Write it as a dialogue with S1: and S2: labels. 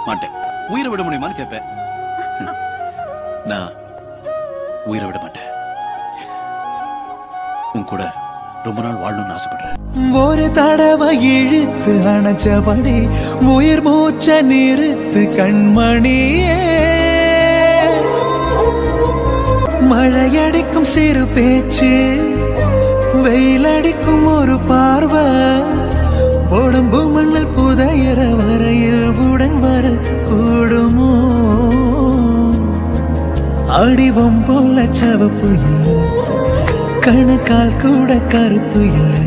S1: மாட்டேன் உயிரை விட முடியுமான்னு கேட்பேன் நான் உயிரை விட மாட்டேன் உன் கூட ரொம்ப நாள் வாழணும்னு ஆசைப்படுறேன்
S2: ஒரு தடவை இழுத்து அணைச்சபடி உயிர் மூச்ச நிறுத்து கண்மணியே மழையடிக்கும் சிறு பேச்சு வெயிலடிக்கும் ஒரு பார்வை உடம்பு மண்ணில் புதையற வரையில் உடன் வர கூடுமோ அடிவம் போல சவப்பு இல்லை கணுக்கால் கூட கருப்பு இல்லை